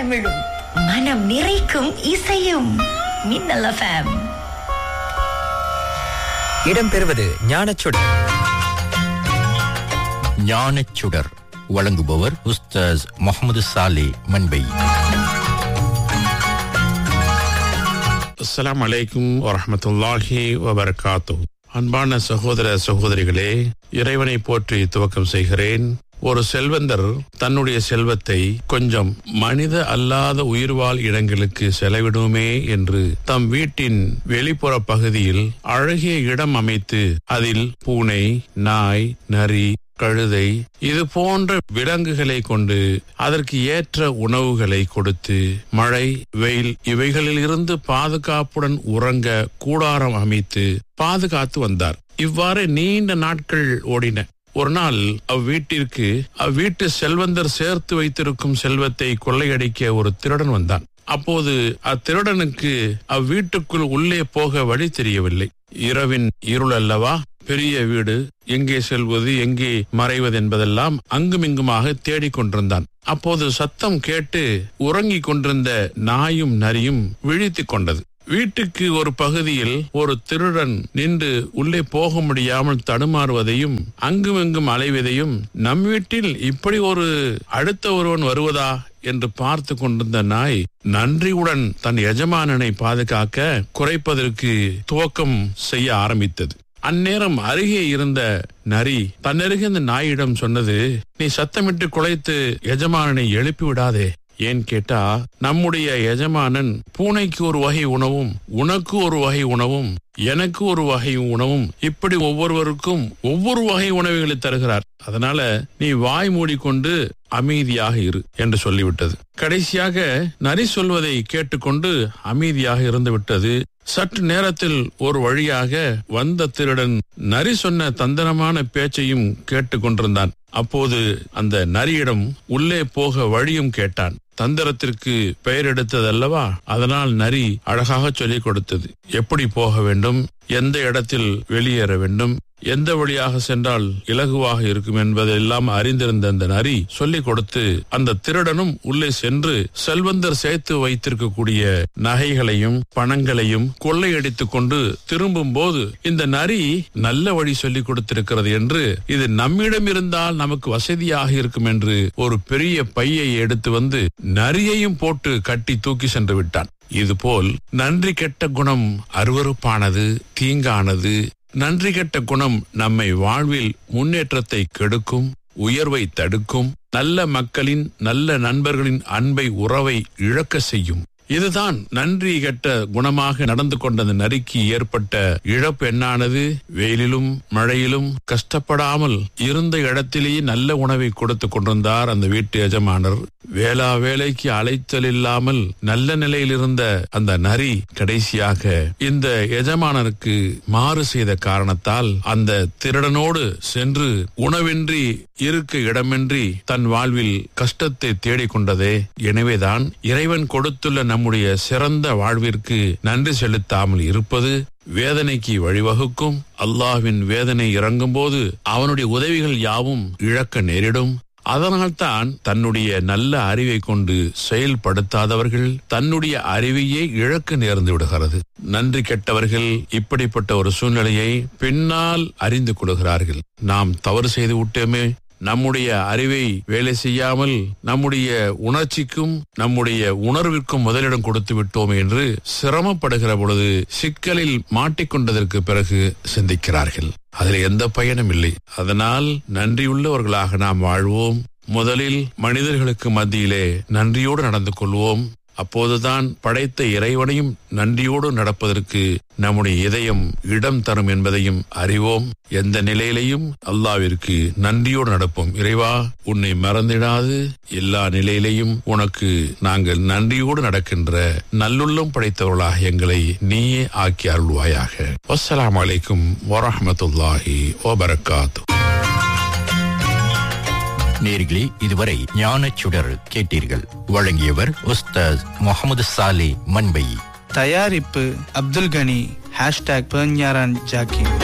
தமிழும் மனம் நிறைக்கும் இசையும் மின்னல் எஃப்எம் இடம்பெறுவது ஞானச்சுடர் ஞானச்சுடர் வழங்குபவர் உஸ்தாஸ் முகமது சாலே மண்பை அஸ்ஸலாமு அலைக்கும் வரஹ்மத்துல்லாஹி வபரகாத்து அன்பான சகோதர சகோதரிகளே இறைவனை போற்றி துவக்கம் செய்கிறேன் ஒரு செல்வந்தர் தன்னுடைய செல்வத்தை கொஞ்சம் மனித அல்லாத உயிர்வாழ் இடங்களுக்கு செலவிடுமே என்று தம் வீட்டின் வெளிப்புற பகுதியில் அழகிய இடம் அமைத்து அதில் பூனை நாய் நரி கழுதை இது போன்ற விலங்குகளை கொண்டு அதற்கு ஏற்ற உணவுகளை கொடுத்து மழை வெயில் இவைகளில் இருந்து பாதுகாப்புடன் உறங்க கூடாரம் அமைத்து பாதுகாத்து வந்தார் இவ்வாறு நீண்ட நாட்கள் ஓடின ஒரு நாள் அவ்வீட்டிற்கு அவ்வீட்டு செல்வந்தர் சேர்த்து வைத்திருக்கும் செல்வத்தை கொள்ளையடிக்க ஒரு திருடன் வந்தான் அப்போது அத்திருடனுக்கு அவ்வீட்டுக்குள் உள்ளே போக வழி தெரியவில்லை இரவின் இருள் அல்லவா பெரிய வீடு எங்கே செல்வது எங்கே மறைவது என்பதெல்லாம் அங்குமிங்குமாக தேடிக் கொண்டிருந்தான் அப்போது சத்தம் கேட்டு உறங்கிக் கொண்டிருந்த நாயும் நரியும் விழித்துக் கொண்டது வீட்டுக்கு ஒரு பகுதியில் ஒரு திருடன் நின்று உள்ளே போக முடியாமல் தடுமாறுவதையும் அங்குமிங்கும் அலைவதையும் நம் வீட்டில் இப்படி ஒரு அடுத்த ஒருவன் வருவதா என்று பார்த்து கொண்டிருந்த நாய் நன்றியுடன் தன் எஜமானனை பாதுகாக்க குறைப்பதற்கு துவக்கம் செய்ய ஆரம்பித்தது அந்நேரம் அருகே இருந்த நரி தன்னருகே இந்த நாயிடம் சொன்னது நீ சத்தமிட்டு குலைத்து எஜமானனை எழுப்பி விடாதே ஏன் கேட்டா நம்முடைய எஜமானன் பூனைக்கு ஒரு வகை உணவும் உனக்கு ஒரு வகை உணவும் எனக்கு ஒரு வகை உணவும் இப்படி ஒவ்வொருவருக்கும் ஒவ்வொரு வகை உணவுகளை தருகிறார் அதனால நீ வாய் மூடிக்கொண்டு அமைதியாக இரு என்று சொல்லிவிட்டது கடைசியாக நரி சொல்வதை கேட்டுக்கொண்டு அமைதியாக இருந்து விட்டது சற்று நேரத்தில் ஒரு வழியாக வந்த திருடன் நரி சொன்ன தந்திரமான பேச்சையும் கேட்டுக்கொண்டிருந்தான் அப்போது அந்த நரியிடம் உள்ளே போக வழியும் கேட்டான் தந்திரத்திற்கு பெயர் எடுத்ததல்லவா அதனால் நரி அழகாக சொல்லிக் கொடுத்தது எப்படி போக வேண்டும் எந்த இடத்தில் வெளியேற வேண்டும் எந்த வழியாக சென்றால் இலகுவாக இருக்கும் என்பதெல்லாம் அறிந்திருந்த அந்த நரி சொல்லிக் கொடுத்து அந்த திருடனும் உள்ளே சென்று செல்வந்தர் சேர்த்து வைத்திருக்கக்கூடிய நகைகளையும் பணங்களையும் கொள்ளையடித்துக் கொண்டு திரும்பும் போது இந்த நரி நல்ல வழி சொல்லிக் கொடுத்திருக்கிறது என்று இது நம்மிடம் இருந்தால் நமக்கு வசதியாக இருக்கும் என்று ஒரு பெரிய பையை எடுத்து வந்து நரியையும் போட்டு கட்டி தூக்கி சென்று விட்டான் இதுபோல் நன்றி கெட்ட குணம் அருவறுப்பானது தீங்கானது நன்றி கெட்ட குணம் நம்மை வாழ்வில் முன்னேற்றத்தை கெடுக்கும் உயர்வை தடுக்கும் நல்ல மக்களின் நல்ல நண்பர்களின் அன்பை உறவை இழக்க செய்யும் இதுதான் நன்றி கெட்ட குணமாக நடந்து கொண்ட அந்த நரிக்கு ஏற்பட்ட இழப்பு என்னானது வெயிலிலும் மழையிலும் கஷ்டப்படாமல் இருந்த இடத்திலேயே நல்ல உணவை கொடுத்து கொண்டிருந்தார் அந்த வீட்டு எஜமானர் வேளா வேலைக்கு அலைச்சல் இல்லாமல் நல்ல நிலையில் இருந்த அந்த நரி கடைசியாக இந்த எஜமானருக்கு மாறு செய்த காரணத்தால் அந்த திருடனோடு சென்று உணவின்றி இருக்க இடமின்றி தன் வாழ்வில் கஷ்டத்தை தேடிக்கொண்டதே எனவேதான் இறைவன் கொடுத்துள்ள நம்முடைய சிறந்த வாழ்விற்கு நன்றி செலுத்தாமல் இருப்பது வேதனைக்கு வழிவகுக்கும் அல்லாஹ்வின் வேதனை இறங்கும் போது அவனுடைய உதவிகள் யாவும் இழக்க நேரிடும் அதனால்தான் தன்னுடைய நல்ல அறிவை கொண்டு செயல்படுத்தாதவர்கள் தன்னுடைய அறிவையே இழக்க நேர்ந்து விடுகிறது நன்றி கெட்டவர்கள் இப்படிப்பட்ட ஒரு சூழ்நிலையை பின்னால் அறிந்து கொள்கிறார்கள் நாம் தவறு செய்து விட்டோமே நம்முடைய அறிவை வேலை செய்யாமல் நம்முடைய உணர்ச்சிக்கும் நம்முடைய உணர்விற்கும் முதலிடம் கொடுத்து விட்டோம் என்று சிரமப்படுகிற பொழுது சிக்கலில் மாட்டிக்கொண்டதற்கு பிறகு சிந்திக்கிறார்கள் அதில் எந்த பயனும் இல்லை அதனால் நன்றியுள்ளவர்களாக நாம் வாழ்வோம் முதலில் மனிதர்களுக்கு மத்தியிலே நன்றியோடு நடந்து கொள்வோம் அப்போதுதான் படைத்த இறைவனையும் நன்றியோடு நடப்பதற்கு நம்முடைய இதயம் இடம் தரும் என்பதையும் அறிவோம் எந்த நிலையிலையும் அல்லாவிற்கு நன்றியோடு நடப்போம் இறைவா உன்னை மறந்திடாது எல்லா நிலையிலையும் உனக்கு நாங்கள் நன்றியோடு நடக்கின்ற நல்லுள்ளம் படைத்தவர்களாக எங்களை நீயே ஆக்கி அருள்வாயாக வஸ்ஸலாமு அலைக்கும் வரஹமத்துல்லாஹி வபரகாத்து நேர்களே இதுவரை ஞானச்சுடர் கேட்டீர்கள் வழங்கியவர் உஸ்தாஸ் முகமது சாலே மண்பை தயாரிப்பு அப்துல் கனி ஹேஷ்டாக் பேஞ்ஞாரான் ஜாக்கிர்